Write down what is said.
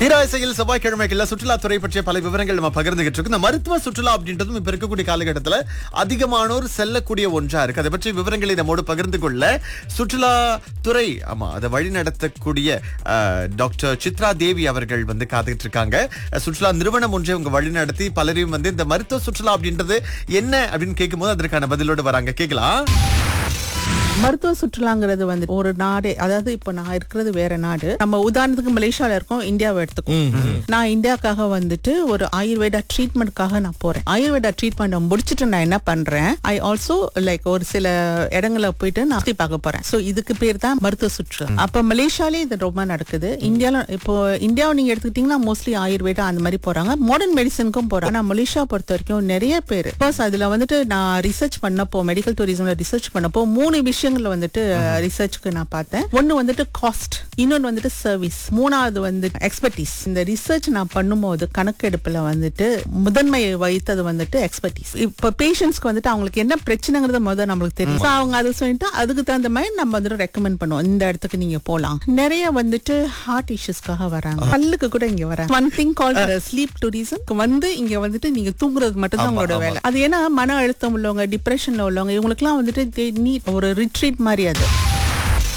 தீராசையில் செவ்வாய்க்கிழமைகள்ல சுற்றுலாத்துறை பற்றிய பல விவரங்கள் நம்ம பகிர்ந்துகிட்டு இருக்கோம் இந்த மருத்துவ சுற்றுலா அப்படின்றதும் இப்ப இருக்கக்கூடிய காலகட்டத்துல அதிகமானோர் செல்லக்கூடிய ஒன்றா இருக்கு அதை பற்றி விவரங்களை நம்மோடு பகிர்ந்து கொள்ள சுற்றுலாத்துறை ஆமா அதை வழி நடத்தக்கூடிய அஹ், டாக்டர் சித்ரா தேவி அவர்கள் வந்து காத்துக்கிட்டு இருக்காங்க அஹ், சுற்றுலா நிறுவனம் ஒன்றை அவங்க வழி நடத்தி பலரையும் வந்து இந்த மருத்துவ சுற்றுலா அப்படின்றது என்ன அப்படின்னு கேட்கும்போது அதற்கான பதிலோடு வராங்க கேட்கலாம் மருத்துவ சுற்றுலாங்கிறது வந்து ஒரு நாடு அதாவது இப்ப நான் இருக்கிறது வேற நாடு நம்ம உதாரணத்துக்கு மலேசியால இருக்கோம் இந்தியாவை எடுத்துக்கோம் நான் இந்தியாக்காக வந்துட்டு ஒரு ஆயுர்வேதா ட்ரீட்மெண்ட்காக நான் போறேன் ஆயுர்வேதா ட்ரீட்மெண்ட் முடிச்சுட்டு நான் என்ன பண்றேன் ஐ ஆல்சோ லைக் ஒரு சில இடங்களை போயிட்டு நான் சுத்தி பார்க்க போறேன் சோ இதுக்கு பேர் தான் மருத்துவ சுற்றுலா அப்ப மலேசியாலே இது ரொம்ப நடக்குது இந்தியால இப்போ இந்தியாவை நீங்க எடுத்துக்கிட்டீங்கன்னா மோஸ்ட்லி ஆயுர்வேதா அந்த மாதிரி போறாங்க மாடர்ன் மெடிசனுக்கும் போறாங்க ஆனா மலேசியா பொறுத்த வரைக்கும் நிறைய பேர் பிகாஸ் அதுல வந்துட்டு நான் ரிசர்ச் பண்ணப்போ மெடிக்கல் டூரிசம்ல ரிசர்ச் பண்ணப்போ மூணு விஷயங்கள்ல வந்துட்டு ரிசர்ச்க்கு நான் பார்த்தேன் ஒன்னு வந்துட்டு காஸ்ட் இன்னொன்னு வந்துட்டு சர்வீஸ் மூணாவது வந்து எக்ஸ்பர்டீஸ் இந்த ரிசர்ச் நான் பண்ணும்போது கணக்கெடுப்புல வந்துட்டு முதன்மை வைத்தது வந்துட்டு எக்ஸ்பர்டீஸ் இப்ப பேஷண்ட்ஸ்க்கு வந்துட்டு அவங்களுக்கு என்ன பிரச்சனைங்கிறத முதல்ல நம்மளுக்கு தெரியும் So, அவங்க அதை சொல்லிட்டு அதுக்கு தகுந்த மாதிரி நம்ம வந்துட்டு ரெக்கமெண்ட் பண்ணுவோம் இந்த இடத்துக்கு நீங்க போலாம் நிறைய வந்துட்டு ஹார்ட் இஷ்யூஸ்க்காக வராங்க பல்லுக்கு கூட இங்க வராங்க one thing call sleep tourism வந்து இங்க வந்துட்டு நீங்க தூங்குறது மட்டும் தான் உங்களோட வேலை அது ஏன்னா மன அழுத்தம் உள்ளவங்க டிப்ரெஷன்ல உள்ளவங்க இவங்களுக்குலாம் வந்துட்டு they need ஒரு ரிட்ரீட் மாதிரி அது